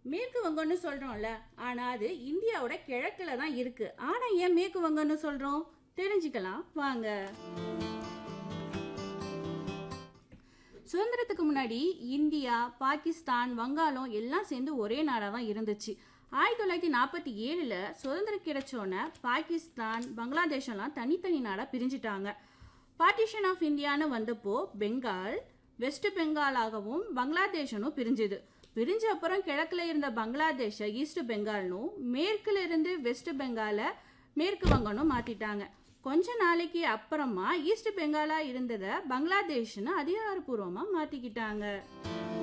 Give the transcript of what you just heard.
மேற்கு வங்கம்னு சொல்றோம்ல ஆனா அது இந்தியாவோட கிழக்குல தான் இருக்கு ஆனா ஏன் மேற்கு வங்கம்னு சொல்றோம் தெரிஞ்சுக்கலாம் வாங்க சுதந்திரத்துக்கு முன்னாடி இந்தியா பாகிஸ்தான் வங்காளம் எல்லாம் சேர்ந்து ஒரே நாடாக தான் இருந்துச்சு ஆயிரத்தி தொள்ளாயிரத்தி நாற்பத்தி ஏழில் சுதந்திரம் கிடைச்சோன்னே பாகிஸ்தான் பங்களாதேஷெல்லாம் தனித்தனி நாடாக பிரிஞ்சிட்டாங்க பார்ட்டிஷன் ஆஃப் இந்தியான்னு வந்தப்போ பெங்கால் வெஸ்ட் பெங்காலாகவும் பங்களாதேஷனும் பிரிஞ்சுது பிரிஞ்ச அப்புறம் கிழக்குல இருந்த பங்களாதேஷை ஈஸ்ட் பெங்கால்னும் மேற்குல இருந்து வெஸ்ட் பெங்காலை மேற்கு வங்கம்னு மாத்திட்டாங்க கொஞ்ச நாளைக்கு அப்புறமா ஈஸ்ட் பெங்காலா இருந்ததை பங்களாதேஷ்னு அதிகாரப்பூர்வமா மாத்திக்கிட்டாங்க